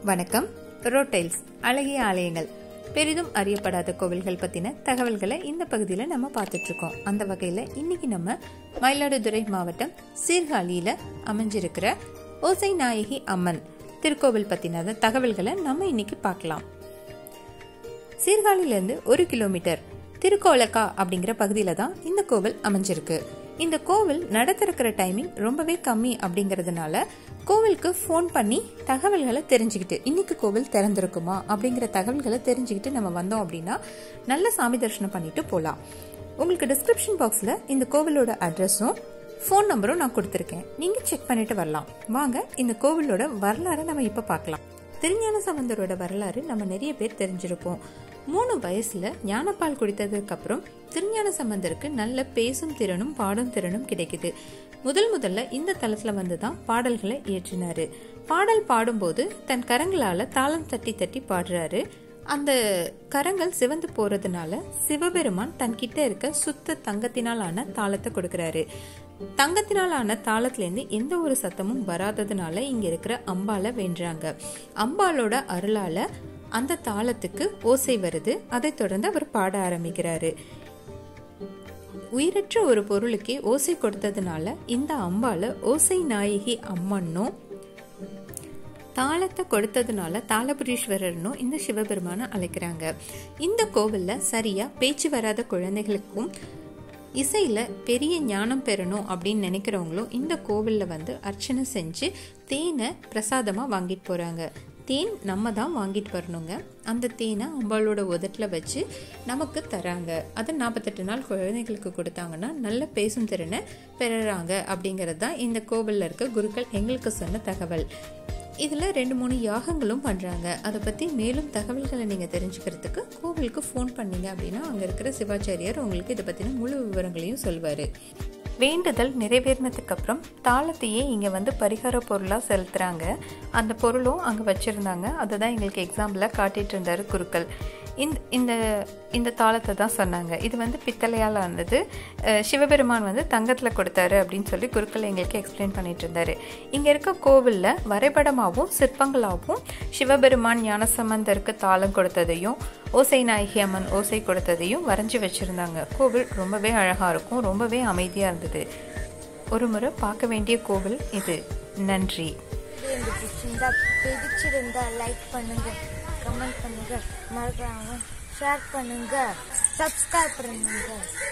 வணக்கம் ரோட்டைல்ஸ் அழகிய ஆலயங்கள் பெரிதும் அறியப்படாத கோவில்கள் பத்தின தகவல்களை இந்த பகுதியில நம்ம பார்த்துட்டு இருக்கோம் அந்த வகையில இன்னைக்கு நம்ம மயிலாடுதுறை மாவட்டம் சீர்காழியில அமைஞ்சிருக்கிற ஓசை நாயகி அம்மன் திருக்கோவில் பத்தின தகவல்களை நம்ம இன்னைக்கு பார்க்கலாம் சீர்காழியிலேருந்து ஒரு கிலோமீட்டர் திருக்கோலக்கா அப்படிங்கிற பகுதியில தான் இந்த கோவில் அமைஞ்சிருக்கு இந்த கோவில் நட திறக்கிற டைமிங் ரொம்பவே கம்மி அப்படிங்கறதுனால கோவிலுக்கு ஃபோன் பண்ணி தகவல்களை தெரிஞ்சுக்கிட்டு இன்னைக்கு கோவில் திறந்திருக்குமா அப்படிங்கிற தகவல்களை தெரிஞ்சுக்கிட்டு நம்ம வந்தோம் அப்படின்னா நல்ல சாமி தரிசனம் பண்ணிட்டு போகலாம் உங்களுக்கு டிஸ்கிரிப்ஷன் பாக்ஸில் இந்த கோவிலோட அட்ரஸும் ஃபோன் நம்பரும் நான் கொடுத்துருக்கேன் நீங்கள் செக் பண்ணிட்டு வரலாம் வாங்க இந்த கோவிலோட வரலாறை நம்ம இப்போ பார்க்கலாம் திருஞான சம்பந்தரோட வரலாறு நம்ம நிறைய பேர் தெரிஞ்சிருப்போம் மூணு வயசுல ஞானப்பால் குடித்ததுக்கு அப்புறம் திருஞான சம்பந்தருக்கு நல்ல பேசும் திறனும் பாடும் திறனும் கிடைக்குது முதல் முதல்ல இந்த தளத்துல வந்து தான் பாடல்களை இயற்றினாரு பாடல் பாடும்போது தன் கரங்களால தாளம் தட்டி தட்டி பாடுறாரு அந்த கரங்கள் சிவந்து போறதுனால சிவபெருமான் தன்கிட்ட இருக்க சுத்த தங்கத்தினால் ஆன தாளத்தை கொடுக்கறாரு தங்கத்தினால் ஆன தாளத்துல இருந்து எந்த ஒரு சத்தமும் வராததுனால இங்க இருக்கிற அம்பால வென்றாங்க அம்பாலோட அருளால அந்த தாளத்துக்கு ஓசை வருது அதைத் தொடர்ந்து அவர் பாட ஆரம்பிக்கிறாரு உயிரற்ற ஒரு பொருளுக்கே ஓசை கொடுத்ததுனால இந்த அம்பால ஓசை நாயகி அம்மன்னும் தாளத்தை கொடுத்ததுனால தாளபுரீஸ்வரர்னும் இந்த சிவபெருமான அழைக்கிறாங்க இந்த கோவில்ல சரியா பேச்சு வராத குழந்தைகளுக்கும் இசையில பெரிய ஞானம் பெறணும் அப்படின்னு நினைக்கிறவங்களும் இந்த கோவில்ல வந்து அர்ச்சனை செஞ்சு தேனை பிரசாதமா வாங்கிட்டு போறாங்க தேன் நம்ம தான் வாங்கிட்டு வரணுங்க அந்த தேனை அம்பாளோட உதட்டில் வச்சு நமக்கு தராங்க அதை நாற்பத்தெட்டு நாள் குழந்தைகளுக்கு கொடுத்தாங்கன்னா நல்ல பேசும் திறனை பெறுறாங்க அப்படிங்கிறது தான் இந்த கோவிலில் இருக்க குருக்கள் எங்களுக்கு சொன்ன தகவல் இதில் ரெண்டு மூணு யாகங்களும் பண்ணுறாங்க அதை பற்றி மேலும் தகவல்களை நீங்கள் தெரிஞ்சுக்கிறதுக்கு கோவிலுக்கு ஃபோன் பண்ணீங்க அப்படின்னா அங்கே இருக்கிற சிவாச்சாரியார் உங்களுக்கு இதை பற்றின முழு விவரங்களையும் சொல்வார் வேண்டுதல் நிறைவேறினதுக்கு அப்புறம் தாளத்தையே இங்கே வந்து பரிகார பொருளாக செலுத்துகிறாங்க அந்த பொருளும் அங்கே வச்சுருந்தாங்க அதை தான் எங்களுக்கு எக்ஸாம்பிளாக காட்டிகிட்டு இருந்தார் குருக்கள் இந்த இந்த இந்த தாளத்தை தான் சொன்னாங்க இது வந்து பித்தளையால் ஆனது சிவபெருமான் வந்து தங்கத்தில் கொடுத்தாரு அப்படின்னு சொல்லி குருக்கள் எங்களுக்கு எக்ஸ்பிளைன் பண்ணிட்டு இருந்தாரு இங்கே இருக்க கோவிலில் வரைபடமாகவும் சிற்பங்களாகவும் சிவபெருமான் ஞானசம்பந்தருக்கு தாளம் கொடுத்ததையும் ஓசை நாயகி அம்மன் ஓசை கொடுத்ததையும் வரைஞ்சி வச்சுருந்தாங்க கோவில் ரொம்பவே அழகாக இருக்கும் ரொம்பவே அமைதியாக இருந்தது ஒரு முறை பார்க்க வேண்டிய கோவில் இது நன்றி வீடியோ பிடிச்சிருந்தா பிடிச்சிருந்தா லைக் பண்ணுங்க கமெண்ட் பண்ணுங்க மறக்காம ஷேர் பண்ணுங்க சப்ஸ்கிரைப் பண்ணுங்க